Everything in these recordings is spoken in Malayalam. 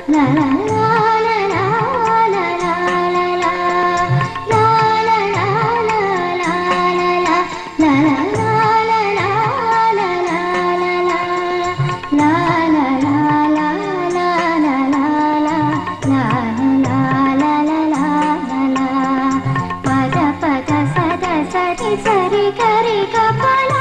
పద పద సద సరి సరి గరి గపల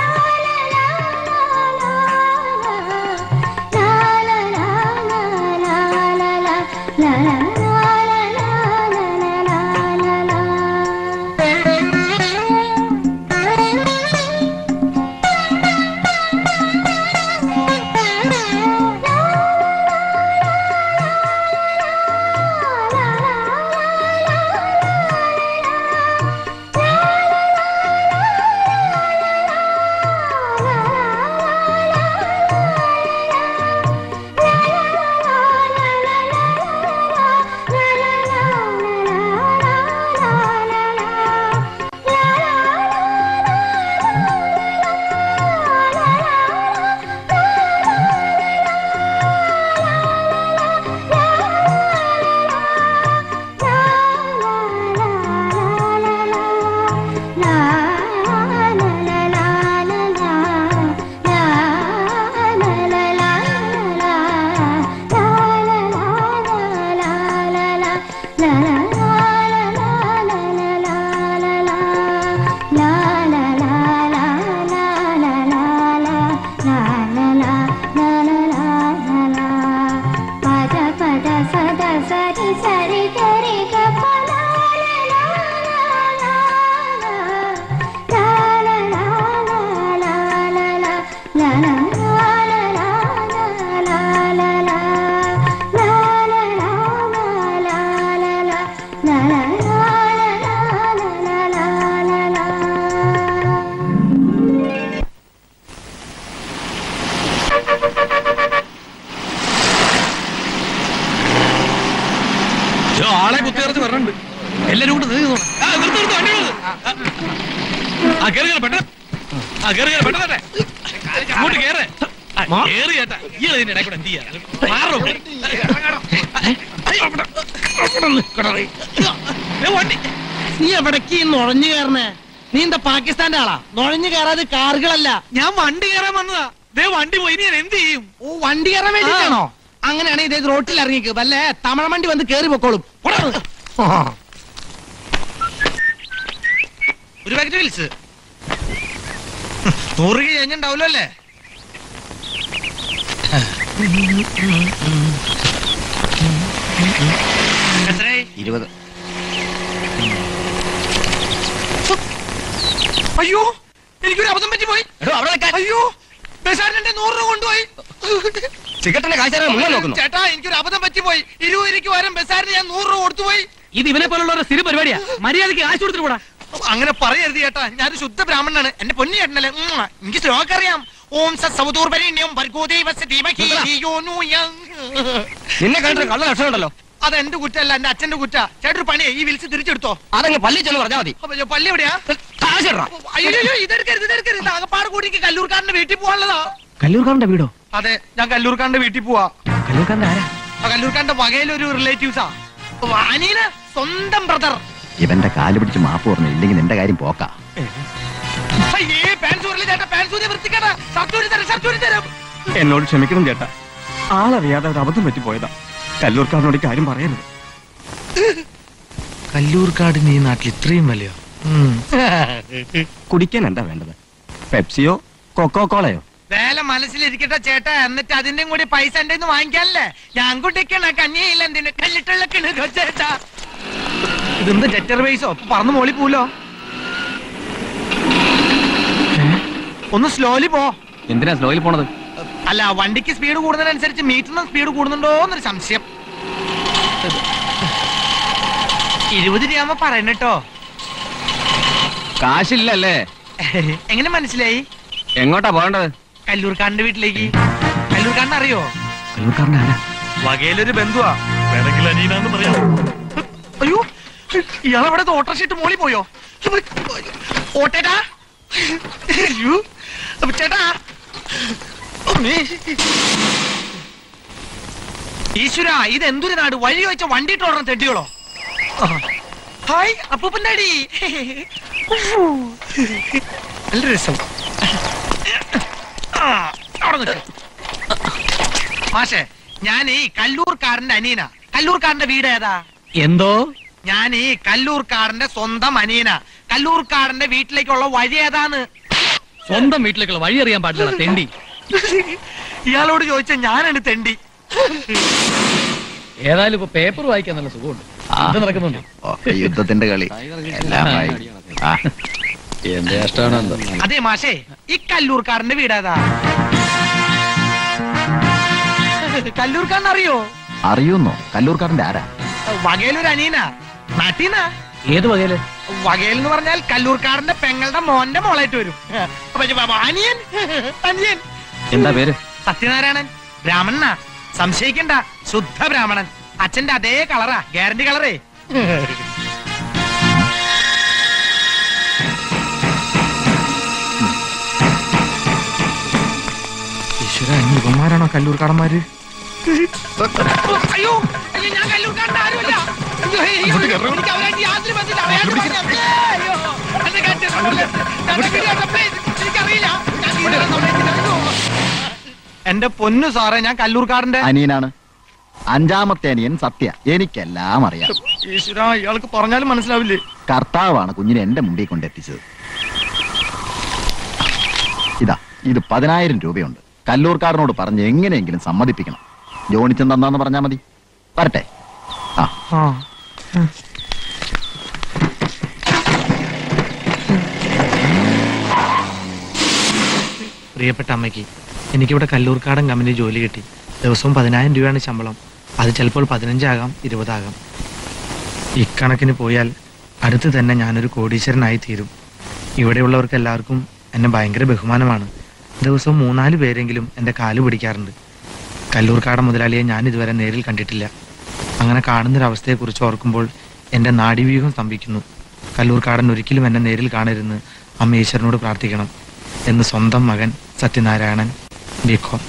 పద పద సద సరి సరి గరి గపల ഇതോ ആളെ കുത്തിയറച്ച് വരണുണ്ട് എല്ലാരും കൂടെ നീങ്ങ് നോക്ക്. ആ, നിർത്ത്, നിർത്ത്, വണ്ടി നിർത്ത്. ആ, ആ, കേറ്, കേറ്, പെട്ടെന്ന്. ആ, കേറ്, കേറ്, പെട്ടെന്ന് തന്നെ. അങ്ങോട്ട് കേറ്. ആ, കേറ് ചേട്ടാ. ഇയാള് ഇതിന്റെ ഇടയിൽ കൂടെ എന്ത് ചെയ്യാ? മാറോ ഇവിടെ. ഏയ്, അവിടെ, അവിടെ നിൽക്കടാ നീ. ഏ, വണ്ടി. നീ എവിടേക്ക് ഈ നുഴഞ്ഞു കയറണേ നീ എന്താ പാകിസ്ഥാന്റെ ആളാ നുഴഞ്ഞു കയറാതെ കാറുകളല്ല ഞാൻ വണ്ടി കയറാൻ വന്നതാ ദേ വണ്ടി പോയി ഇനി ഞാൻ എന്ത് ചെയ്യും ഓ വണ്ടി കയറാൻ വേണ്ടിട്ടാണോ അങ്ങനെയാണെങ്കിൽ ഇതേ റോട്ടിൽ ഇറങ്ങിക്ക് വല്ലേ തമിഴ വണ്ടി വന്ന് കേറി പൊക്കോളും പോടാ അവിടുന്ന്. ആ. ഒരു പാക്കറ്റ് വിളിച്ച് നൂറ് കഴിഞ്ഞുണ്ടാവല്ലോ അല്ലേ എത്രയായി ഇരുപത് അയ്യോ എനിക്കൊരു അബദ്ധം പറ്റി പോയി എടോ അവിടെ നിൽക്കാൻ. അയ്യോ ബസാറിന്റെ നൂറ് രൂപ കൊണ്ടുപോയി സിഗരറ്റിന്റെ കാശ് തരാൻ മുങ്ങാൻ നോക്കുന്നു ചേട്ടാ എനിക്കൊരു അബദ്ധം പറ്റി പോയി ഇരുപത് രൂപയ്ക്ക് വരും ബസാറിന് ഞാൻ നൂറ് രൂപ കൊടുത്തുപോയി ഇത് ഇവനെ പോലുള്ളവരുടെ സ്ഥിര പരിപാടിയാ മര്യാദക്ക് കാശ് കൊടുത്തിട്ട് കൂടാ അങ്ങനെ പറയരുത് ചേട്ടാ ഞാൻ ശുദ്ധ ബ്രാഹ്മണനാണ് എന്റെ പൊന്നു ചേട്ടനല്ലേ ഉം, എനിക്ക് ശ്ലോകം അറിയാം ഓം സവതൂർപരണ്യം ഭർഗോദേവസ്യ ധീമഹി ധിയോ നോ യം. നിന്നെ കണ്ടിട്ട് കള്ള ലക്ഷണം ഉണ്ടല്ലോ അത് എന്റെ കുറ്റല്ല എന്റെ അച്ഛന്റെ കുറ്റ ചേട്ടൊരു പണിയെ ഈ വിളിച്ച് തിരിച്ചെടുത്തോ അതങ്ങ് പള്ളി ചെന്ന് പറഞ്ഞാൽ മതി അപ്പൊ പള്ളി എവിടെയാ കാശ് ഇടറാ. അയ്യോ അയ്യോ, ഇതെടുക്കരുത് ഇതെടുക്കരുത് ഇത് ആകപ്പാട് കൂടി എനിക്ക് കല്ലൂർക്കാരന്റെ വീട്ടിൽ പോകാനുള്ളതാ കല്ലൂർക്കാരന്റെ വീടോ അതെ ഞാൻ കല്ലൂർക്കാരന്റെ വീട്ടിൽ പോവാ കല്ലൂർക്കാരന്റെ ആരാ ആ കല്ലൂർക്കാരന്റെ വകയിലൊരു റിലേറ്റീവ്സാ അനിയന് സ്വന്തം ബ്രദർ ഇവന്റെ കാല് പിടിച്ച് മാപ്പ് പറഞ്ഞു ഇല്ലെങ്കിൽ നിന്റെ കാര്യം പോക്കാ അയ്യേ പാൻസ് ഊരില്ല ചേട്ടാ പാൻസ് ഊരി വൃത്തിക്കേടാ ഷർട്ട് ഊരി തരാം ഷർട്ട് ഊരി തരാം എന്നോട് ക്ഷമിക്കണം ചേട്ടാ ആളറിയാതെ ഒരു അബദ്ധം പറ്റിപ്പോയതാ കല്ലൂർക്കാരനോട് ഈ കാര്യം പറയരുത് കല്ലൂർക്കാടിന് ഈ നാട്ടിൽ ഇത്രയും വിലയോ കുടിക്കാൻ എന്താ വേണ്ടത് പെപ്സിയോ കൊക്കോ കോളയോ വേല മനസ്സിലിരിക്കട്ടെ ചേട്ടാ എന്നിട്ട് അതിന്റെയും കൂടി പൈസ എന്റെ വാങ്ങിക്കാനല്ലേ ഞാൻ കുട്ടിക്കണ കഞ്ഞിയില്ല എന്തിന് കല്ലിട്ടുള്ള കിണുക ചേട്ടാ ഇതെന്ത് ജെറ്റർ പൈസോ പറന്ന് മോളി പോലോ ഒന്ന് സ്ലോലി പോ എന്തിനാ സ്ലോയിൽ പോണത് അല്ല വണ്ടിക്ക് സ്പീഡ് കൂടുന്നതിനനുസരിച്ച് മീറ്ററിന് സ്പീഡ് കൂടുന്നുണ്ടോ എന്നൊരു സംശയം ഇരുപത് രൂപ പറയണട്ടോ കാശില്ലല്ലേ എങ്ങനെ മനസ്സിലായി എങ്ങോട്ടാ പോകേണ്ടത് കല്ലൂർക്കാരന്റെ വീട്ടിലേക്ക് കല്ലൂർക്കാരനെ അറിയോ കല്ലൂർക്കാരൻ്റെ ആരാ വകയിലൊരു ബന്ധുവാ വേണമെങ്കിൽ അനീനാന്ന് പറയാം അയ്യോ ഇയാളവിടെ ഓട്ടോറിക്ഷ മോളി പോയോ ഓട്ടേട്ടാ അയ്യോ അപ്പൊ ചേട്ടാ അമ്മേ. ഈശ്വര ഇത് എന്തൊരു നാട് വഴി വെച്ച വണ്ടി ഓടണം തെണ്ടിയോളോ ഹായ് അപ്പൂപ്പൻ്റെ അടി നല്ല രസം ആ, അവിടെ നിൽക്ക്. മാഷേ ഞാൻ ഈ കല്ലൂർക്കാരന്റെ അനിയന കല്ലൂർക്കാരന്റെ വീട് ഏതാ എന്തോ ഞാൻ ഈ കല്ലൂർക്കാരന്റെ സ്വന്തം അനിയന കല്ലൂർക്കാരന്റെ വീട്ടിലേക്കുള്ള വഴി ഏതാന്ന് സ്വന്തം വീട്ടിലേക്കുള്ള വഴി അറിയാൻ പാടില്ല തെണ്ടി ഇയാളോട് ചോദിച്ച ഞാനാണ് തെണ്ടി ഏതായാലും ഇപ്പൊ പേപ്പർ വായിക്കാൻ നല്ല സുഖമുണ്ട് ആ. ഇത് നടക്കുന്നുണ്ട് ഒക്കെ യുദ്ധത്തിന്റെ കളി എല്ലാമായി ആ എന്റെ ഇഷ്ടമാണെന്തോ അതെ മാഷേ ഈ കല്ലൂർക്കാരന്റെ വീട് ഏതാ കല്ലൂർക്കാരൻ അറിയോ അറിയുന്നോ കല്ലൂർക്കാരന്റെ ആരാ വകയിലൊരു അനിയനാ നാട്ടീന്നാ ഏത് വകയില് വകയിൽ എന്ന് പറഞ്ഞാൽ കല്ലൂർക്കാരന്റെ പെങ്ങളുടെ മോന്റെ മോളായിട്ട് വരും അപ്പൊ ഇത് ബാബാ, അനിയൻ അനിയൻ എന്താ പേര് സത്യനാരായണൻ ബ്രാഹ്മണനാ സംശയിക്കണ്ട ശുദ്ധ ബ്രാഹ്മണൻ അച്ഛന്റെ അതേ കളറാ ഗ്യാരണ്ടി കളറേ ഈശ്വര ഇവന്മാരാണോ കല്ലൂർക്കാരന്മാര് അയ്യോ അയ്യോ ഞാൻ കല്ലൂർക്കാരൻ്റെ ആരുമല്ല അയ്യോ, അയ്യോ, എനിക്ക് അവരായിട്ട് യാതൊരു ബന്ധമില്ല. അറിയാതെ പറഞ്ഞതാ. അയ്യോ, എന്നെ കാണിച്ച് തരല്ലേ. ഞാൻ വീഡിയോ please. എനിക്കറിയില്ല ഞാൻ വീഡിയോ സമയത്തില്ല. അയ്യോ. എന്റെ പൊന്നു സാറേ ഞാൻ കല്ലൂർക്കാരന്റെ അനിയനാണ് അഞ്ചാമത്തെ അനിയൻ സത്യ എനിക്കെല്ലാം അറിയാം ഈശ്വര ഇയാൾക്ക് പറഞ്ഞാലും മനസ്സിലാവില്ലേ കർത്താവാണ് കുഞ്ഞിനെ എന്റെ മുമ്പിൽ കൊണ്ടെത്തിച്ചത് ഇതാ ഇത് പതിനായിരം രൂപയുണ്ട് കല്ലൂർക്കാരനോട് പറഞ്ഞ് എങ്ങനെയെങ്കിലും സമ്മതിപ്പിക്കണം ജോണിച്ചൻ തന്നാന്ന് പറഞ്ഞാ മതി വരട്ടെ ആ ആ പ്രിയപ്പെട്ട അമ്മയ്ക്ക് എനിക്കിവിടെ കല്ലൂർക്കാടൻ കമ്പനി ജോലി കിട്ടി ദിവസവും പതിനായിരം രൂപയാണ് ശമ്പളം അത് ചിലപ്പോൾ പതിനഞ്ചാകാം ഇരുപതാകാം ഇക്കണക്കിന് പോയാൽ അടുത്ത് തന്നെ ഞാനൊരു കോടീശ്വരനായി തീരും ഇവിടെയുള്ളവർക്ക് എല്ലാവർക്കും എന്നെ ഭയങ്കര ബഹുമാനമാണ് ദിവസവും മൂന്നാല് പേരെങ്കിലും എൻ്റെ കാല് പിടിക്കാറുണ്ട് കല്ലൂർക്കാടൻ മുതലാളിയെ ഞാൻ ഇതുവരെ നേരിൽ കണ്ടിട്ടില്ല അങ്ങനെ കാണുന്നൊരവസ്ഥയെക്കുറിച്ച് ഓർക്കുമ്പോൾ എൻ്റെ നാഡീവ്യൂഹം സ്തംഭിക്കുന്നു കല്ലൂർക്കാടൻ ഒരിക്കലും എന്നെ നേരിൽ കാണരുതെന്ന് അമ്മ ഈശ്വരനോട് പ്രാർത്ഥിക്കണം എന്ന് സ്വന്തം മകൻ സത്യനാരായണൻ ബിക്കോം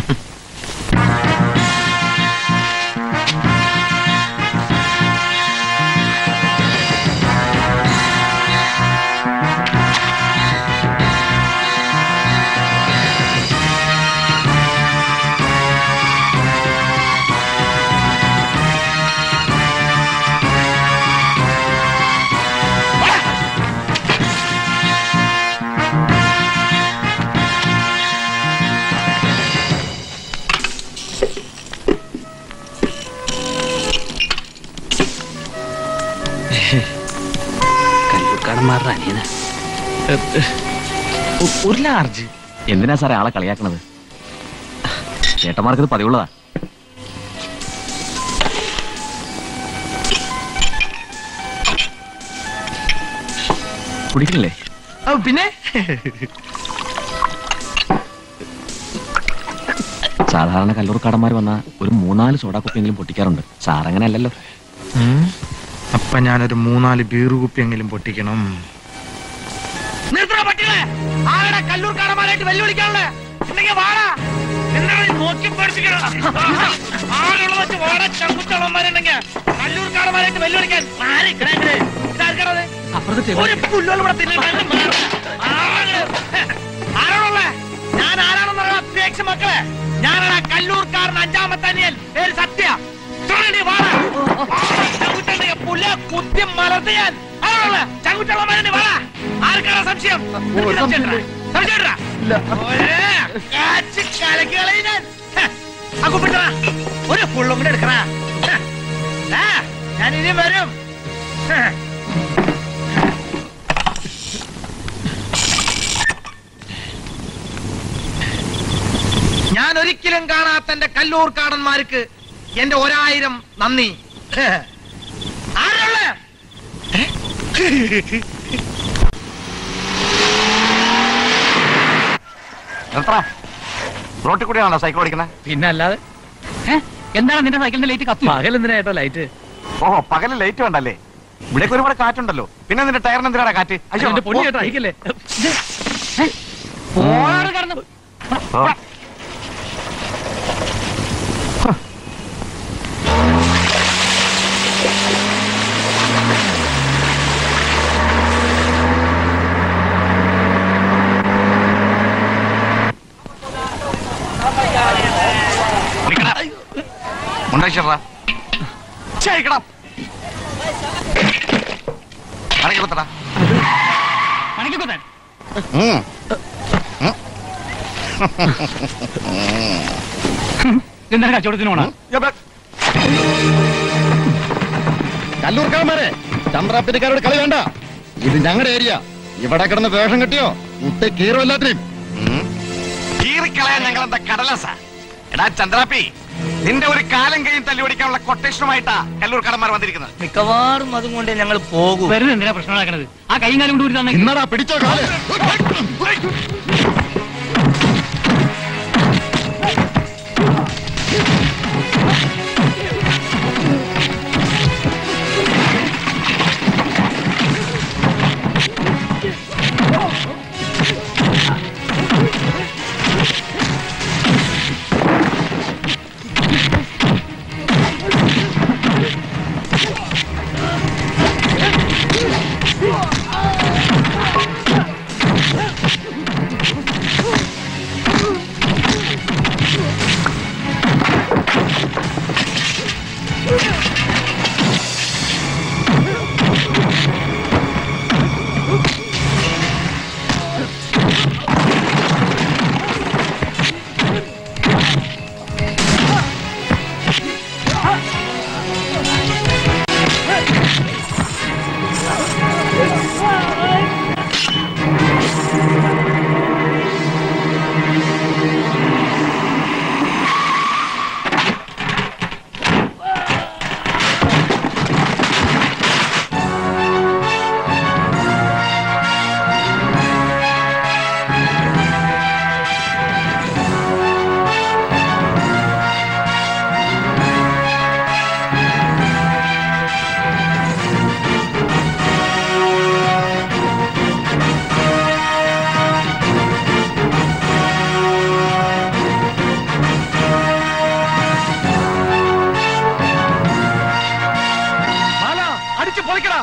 കല്ലൂർക്കാടന്മാരുടെ അനിയന ഒരു ലാർജ് എന്തിനാ സാറേ ആളെ കളിയാക്കണത് ചേട്ടന്മാർക്കത് പതിവുള്ളതാ കുടിക്കില്ലേ പിന്നെ സാധാരണ കല്ലൂർക്കാടന്മാർ വന്ന ഒരു മൂന്നാല് സോഡാ കുപ്പിയെങ്കിലും പൊട്ടിക്കാറുണ്ട് സാർ അങ്ങനെ അല്ലല്ലോ ഉം. അപ്പൊ ഞാനൊരു മൂന്നാല് ബീറ് കുപ്പിയെങ്കിലും പൊട്ടിക്കണം നിർത്തണ പട്ടികളെ ആരുടെ കല്ലൂർക്കാരന്മാരായിട്ട് വെല്ലുവിളിക്കാനുള്ളേ ഉണ്ടെങ്കിൽ വാടാ എന്താണ് ഈ നോക്കി പേടിപ്പിക്കണം ആളുള്ള വെച്ച് വാടാ ചങ്കുച്ചവന്മാരുണ്ടെങ്കിൽ കല്ലൂർക്കാരന്മാരായിട്ട് വെല്ലുവിളിക്കാൻ മാറി കിടക്കണേ ഇതാർക്കണത് ഒരു പുല്ലോലും ഇവിടെ തിന്നിട്ട് ആരാണുള്ളേ ഞാൻ ആരാണെന്ന് പറയാം അപ്രേക്ഷ മക്കളെ ഞാനാണ് ആ കല്ലൂർക്കാരൻ അഞ്ചാമത്തെ അനിയൻ പേര് സത്യ ചുരുളി വാടാ. ആ, ചങ്കുറ്റണ്ടെങ്കിൽ പുല്ല കുത്തി മലർത്തി ഞാൻ ആരാണുള്ളേ ചങ്കുറ്റവന്മാരുണ്ട് വാടാ ആർക്കാണ് സംശയം നിനക്ക് സംശയമുണ്ടോ? സംശയമുണ്ടോ? ഒരേ കാച്ച് കലക്കികളയും ഞാൻ. ഹെ, ആ കുപ്പിട്ടതാ. ഒരു ഫുള്ളും കൂടെ എടുക്കണ ഞാൻ ഇനി വരും ഹെ. ഞാൻ ഒരിക്കലും കാണാത്ത എന്റെ കല്ലൂർക്കാടന്മാർക്ക് എന്റെ ഒരായിരം നന്ദി ആരുള്ള റോട്ടിൽ കൂടിയാണോ സൈക്കിൾ ഓടിക്കുന്നത് പിന്നെ അല്ലാതെ എന്താണ് നിന്റെ സൈക്കിളിന്റെ ലൈറ്റ് കത്തി പകൽ എന്തിനാ ഏട്ടോ ലൈറ്റ് ഓഹോ പകല് ലൈറ്റ് വേണ്ടല്ലേ ഇവിടേക്ക് ഒരുപാട് കാറ്റുണ്ടല്ലോ പിന്നെ നിന്റെ ടയറിന് എന്തിനാണ് കാറ്റ് എന്റെ പൊന്നി ഏട്ടാ അയക്കല്ലേ ഓടാട് കിടന്ന് ഛേക്കണം. ഇറങ്ങി കുത്തടാ. പണിക്കൊത്താൻ ഉം. ഇതെന്താ കച്ചവടത്തിന് പോണ യബ്ബ. കല്ലൂർക്കാരന്മാരെ ചന്ദ്രാപ്പിരിക്കാരോട് കളി വേണ്ട ഇത് ഞങ്ങളുടെ ഏരിയ ഇവിടെ കിടന്ന് വേഷം കിട്ടിയോ മുട്ട കീറും എല്ലാത്തിനും കീറിക്കളയാൻ ഞങ്ങൾ എന്താ കടലാസ എടാ ചന്ദ്രാപ്പി നിന്റെ ഒരു കാലം കഴിഞ്ഞ് തല്ലി ഓടിക്കാനുള്ള കൊട്ടേഷനുമായിട്ടാ കല്ലൂർ കടന്മാർ വന്നിരിക്കുന്നത് മിക്കവാറും അതും കൊണ്ട് ഞങ്ങൾ പോകും വെറുതെ എന്തിനാ പ്രശ്നം നടക്കണത് ആ കൈയും കാലം കൊണ്ട് ഊരി തന്നെ ഇന്നടാ പിടിച്ചോ കാല് അടിച്ചു പൊളിക്കടാ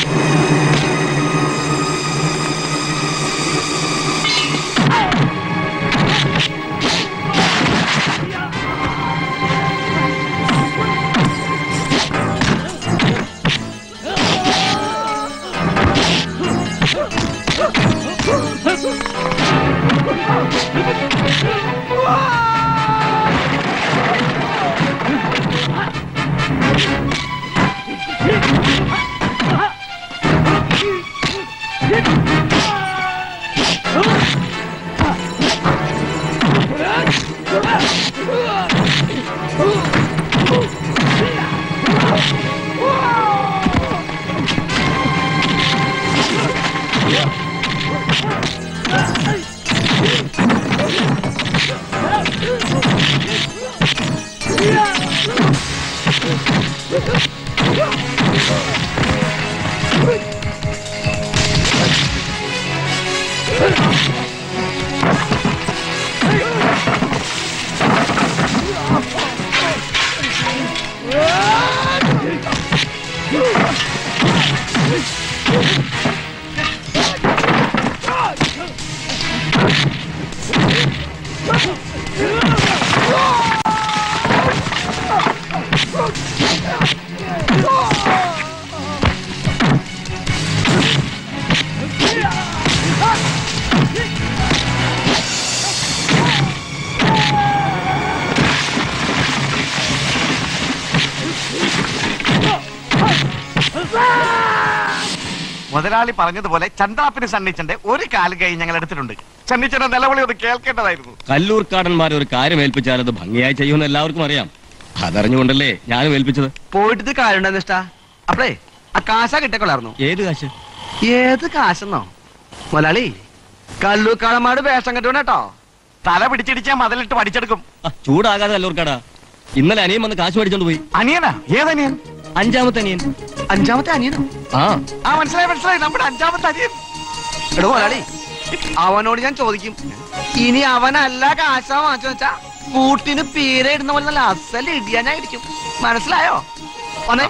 മുതലാളി പറഞ്ഞതുപോലെ ചന്ദ്രാപ്പിന് സണ്ണിച്ചന്റെ ഒരു കാലം കഴിഞ്ഞ് ഞങ്ങൾ എടുത്തിട്ടുണ്ട് സണ്ണിച്ചന്റെ നിലവിളി ഒന്ന് കേൾക്കേണ്ടതായിരുന്നു കല്ലൂർക്കാടന്മാർ ഒരു കാര്യം ഏൽപ്പിച്ചാൽ അത് ഭംഗിയായി ചെയ്യുമെന്ന് എല്ലാവർക്കും അറിയാം അതറിഞ്ഞുകൊണ്ടല്ലേ ഞാനും ഏൽപ്പിച്ചത് പോയിട്ട് കാര്യണ്ടെന്ന് ഇഷ്ടാ അപ്പളേ ആ കാശ കിട്ടിക്കൊള്ളായിരുന്നു ഏത് കാശ് ഏത് കാശെന്നോ മുതലാളി കല്ലൂക്കാളമാട് വേഷം കെട്ടുകൊണ്ട് കേട്ടോ തല പിടിച്ചിടിച്ചാ മതിലിട്ട് പഠിച്ചെടുക്കും ആ, ചൂടാകാതെ കല്ലൂർക്കാടാ ഇന്നലെ അനിയൻ വന്ന് കാശ് മേടിച്ചോണ്ട് പോയി അനിയനാ ഏതനിയൻ അഞ്ചാമത്തെ അനിയൻ അഞ്ചാമത്തെ അനിയനോ ആ ആ മനസ്സിലായി മനസ്സിലായി നമ്മുടെ അഞ്ചാമത്തെ അനിയൻ എടോ മുതലാളി അവനോട് ഞാൻ ചോദിക്കും ഇനി അവനല്ല കാശ വാങ്ങിച്ചു വെച്ചാ കൂട്ടിന് പീര ഇടുന്ന പോലെ നല്ല അസൽ ഇടിയാ ഞാൻ ഇടിക്കും മനസ്സിലായോ വന്നേ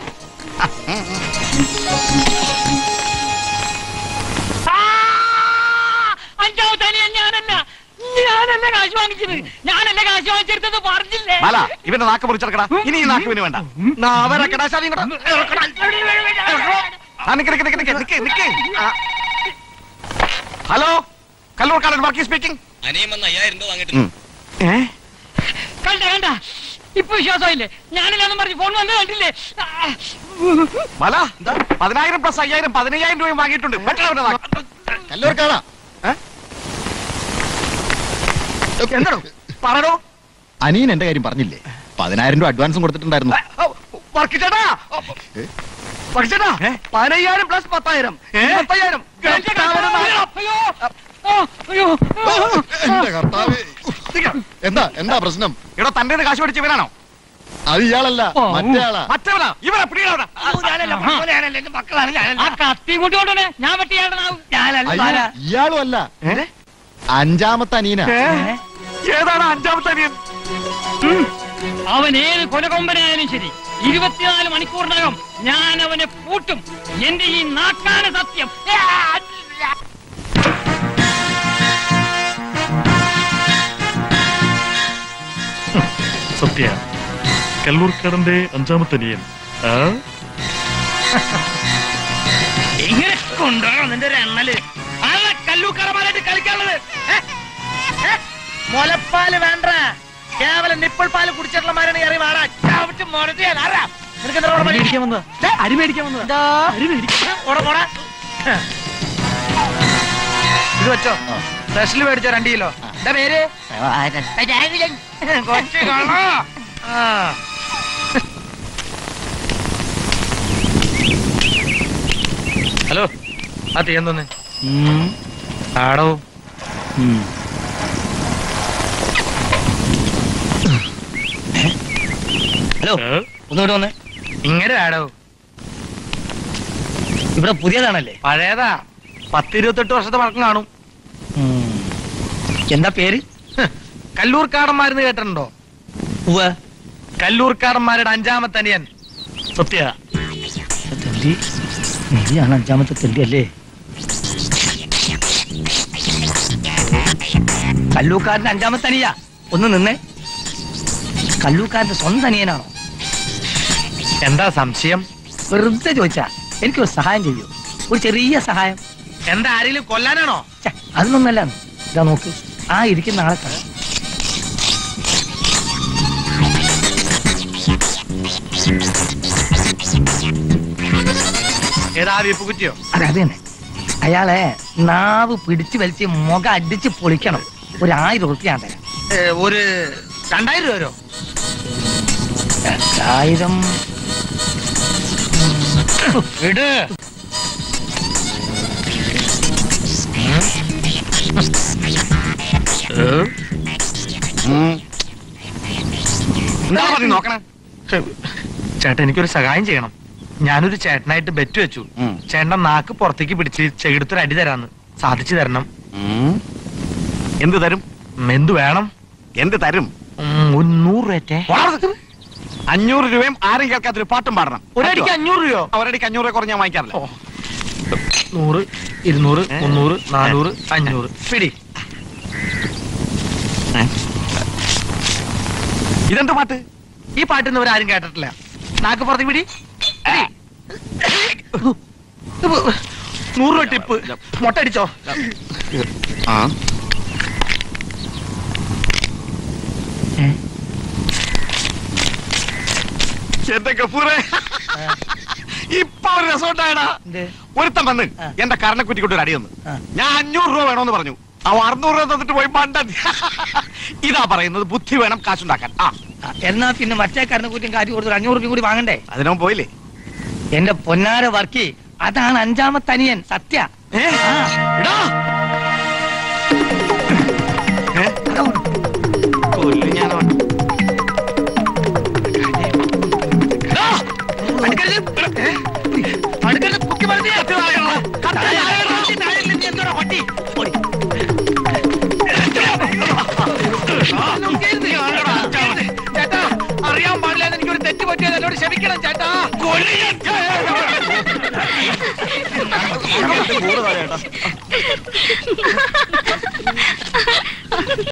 അഞ്ചാമത്തെ അനിയൻ ഞാനല്ല ഞാനല്ല കാശ് വാങ്ങിച്ചത് ഞാനല്ല കാശ് വാങ്ങിച്ചെടുത്തത് പറഞ്ഞില്ലേ ബാല ഇവന്റെ നാക്ക് മുറിച്ചെടുക്കടാ ഇനി ഈ നാക്ക് ഇവന് വേണ്ട നാവരക്കടാ ശാലി ഇങ്ങോട്ട്. ആ, നിക്ക്, നിക്ക്, നിക്ക്, നിക്ക്, നിക്ക്, നിക്ക്. ആ. ഹലോ കല്ലൂർക്കാരൻ വർക്കി സ്പീക്കിംഗ് കണ്ട കണ്ട ഇപ്പൊ വിശ്വാസമായില്ലേ ഞാനില്ലാന്നും പറഞ്ഞു ഫോൺ വന്ന് കണ്ടില്ലേ ആ, മല പതിനായിരം പ്ലസ് അയ്യായിരം പതിനയ്യായിരം രൂപയും വാങ്ങിയിട്ടുണ്ട് പെട്ടെന്ന് അവന്റെ നാക്ക്. കല്ലൂർക്കാടാ എന്താണോ പറയണോ അനിയൻ എന്റെ കാര്യം പറഞ്ഞില്ലേ പതിനായിരം രൂപ അഡ്വാൻസും കൊടുത്തിട്ടുണ്ടായിരുന്നു വർക്ക് ചേട്ടാ വർക്ക് ചേട്ടാ പതിനയ്യായിരം പ്ലസ് പത്തായിരം പത്തായിരം അയ്യോ ആ, അയ്യോ എന്റെ കർത്താവേ. എന്താ എന്താ പ്രശ്നം ഇവിടെ തന്റെ കാശ് മേടിച്ച് ഇവനാണോ അത് ഇയാളല്ല മറ്റേ ആളാ മറ്റവനാ ഇവനെ പിടികളാ ആ കത്തി ഇങ്ങോട്ട് കൊണ്ടുവന്നെ ഞാൻ വെട്ടിയാണ്ട് അയ്യോ, ഇയാളും അല്ല അഞ്ചാമത്തെ അനിയനാ ഏതാണ് അഞ്ചാമത്തെ അനിയൻ അവൻ ഏത് കൊലകൊമ്പനായാലും ശരി ഇരുപത്തിനാല് മണിക്കൂറിനകം ഞാൻ അവനെ പൂട്ടും എന്റെ ഈ നാക്കാന സത്യം സത്യ കല്ലൂർക്കാടന്റെ അഞ്ചാമത്തെ അനിയൻ ആ ഇങ്ങനെ കൊണ്ടുപോകണം നിന്റെ ഒരു എണ്ണല് കല്ലൂക്കറമാരായിട്ട് കളിക്കാനുള്ളത് ഏ? ഏ? മുലപ്പാല് വേണ്ട കേവലം നിപ്പിൾ പാല് കുടിച്ചിട്ടുള്ളമാരാണ് കയറി വേണ ചവിട്ട് മുടത്തിയാൽ ആരാ നിനക്ക് എന്താ ഇവിടെ പണി? ദേ, അരി മേടിക്കാൻ വന്നത് എന്താ? ഏ, ഓടാ, ഓടാ. ഏ. ഇത് വെച്ചോ സ്പെഷ്യൽ മേടിച്ചോ രണ്ട് കിലോ എന്താ പേര് കൊച്ചു കള്ളോ. ആ ഹലോ ആ തീയൻ തന്നെ ആടോ ഹലോ ഒന്നുകൂടെ വന്നേ ഇങ്ങനെ ആടോ ഇവിടെ പുതിയതാണല്ലേ പഴയതാ പത്തിരുപത്തെട്ട് വർഷത്തെ പഴക്കം കാണും എന്താ പേര് കല്ലൂർക്കാടന്മാരെന്ന് കേട്ടിട്ടുണ്ടോ ഉവ്വ്. കല്ലൂർക്കാടന്മാരുടെ അഞ്ചാമത്തെ അനിയൻ സത്യ തെണ്ടി നീയാണ് അഞ്ചാമത്തെ തെണ്ടി അല്ലേ കല്ലൂക്കാരന്റെ അഞ്ചാമത്തെ അനിയ ഒന്ന് നിന്നേ കല്ലൂക്കാരന്റെ സ്വന്തം അനിയനാണോ എന്താ സംശയം വെറുതെ ചോദിച്ചാ എനിക്കൊരു സഹായം ചെയ്യൂ ഒരു ചെറിയ സഹായം എന്താ ആരെങ്കിലും കൊല്ലാനാണോ ഛെ, അതൊന്നല്ല ഇതാ നോക്ക് ആ ഇരിക്കുന്ന ആളെ കാണാം ഏതാ വീപ്പ് കുറ്റിയോ അതെ അത് തന്നെ അയാളെ നാവ് പിടിച്ചു വലിച്ച് മുഖം അടിച്ച് പൊളിക്കണം ഒരു ആയിരം ഉറുപ്പ്യ ഞാൻ തരാം ഏ, ഒരു രണ്ടായിരം രൂപ രണ്ടായിരം ഇട് എന്താ പറഞ്ഞു നോക്കണേ ചേട്ടൻ എനിക്കൊരു സഹായം ചെയ്യണം ഞാനൊരു ചേട്ടനായിട്ട് ബെറ്റ് വെച്ചു ഉം. ചേട്ടൻ നാക്ക് പുറത്തേക്ക് പിടിച്ച് ചെകിടത്തൊരു അടി തരാന്ന് സാധിച്ചു തരണം എന്ത് തരും ഉം, എന്ത് വേണം എന്ത് തരും ഉം, ഒരു നൂറ് രൂപ വളരെ അഞ്ഞൂറ് രൂപയും ആരും കേൾക്കാത്തൊരു പാട്ടും പാടണം ഒരടിക്ക് അഞ്ഞൂറ് രൂപയോ ഒരടിക്ക് അഞ്ഞൂറ് രൂപ കുറഞ്ഞ് ഞാൻ വാങ്ങിക്കാറില്ല ഓ. നൂറ് ഇരുന്നൂറ് മുന്നൂറ് നാനൂറ് അഞ്ഞൂറ് പിടി ഇതെന്ത് പാട്ട് ഈ പാട്ടൊന്നും ഇവരാരും കേട്ടിട്ടില്ല നാക്ക് പുറത്തേക്ക് പിടി പിടി. നൂറ് രൂപ ടിപ്പ് മുട്ട അടിച്ചോ ആ എന്റെ കപ്പൂറെ ഇപ്പൊ ഒരു രസം ഉണ്ടായടാ എന്ത്? ഒരുത്തൻ വന്ന് ആ. എന്റെ കരണക്കുറ്റിക്കൊണ്ട് ഒരു അടി തന്നു ആ. ഞാൻ അഞ്ഞൂറ് രൂപ വേണമെന്ന് പറഞ്ഞു അവ അറുന്നൂറ് രൂപ തന്നിട്ട് പോയി മണ്ട ഇതാ പറയുന്നത് ബുദ്ധി വേണം കാശുണ്ടാക്കാൻ ആ ആ, എന്നാ പിന്നെ മറ്റേ കരണ കൂറ്റും കാറ്റ് കൊടുത്തു അഞ്ഞൂറ് രൂപ കൂടി വാങ്ങണ്ടേ അതിനവൻ പോയില്ലേ എന്റെ പൊന്നാര വർക്കി അതാണ് അഞ്ചാമത്തെ അനിയൻ സത്യ ആ, എടാ ഏ? അതാ ഓടും. കൊല്ലും ഞാൻ അവൻ. എടാ! അടുക്കരുത്. ഏ? അടുക്കരുത്. പൊക്കി വലിച്ച് കത്തി താഴെയിടണം. കത്തി താഴെയിടണം. കത്തി താഴെയിടണം. നീ എന്തുവാടാ പട്ടി? ഓടി. ചേട്ടാ അറിയാൻ പാടില്ല എനിക്കൊരു തെറ്റ് പറ്റിയത് എന്നോട് ക്ഷമിക്കണം ചേട്ടാ കൊല്ലി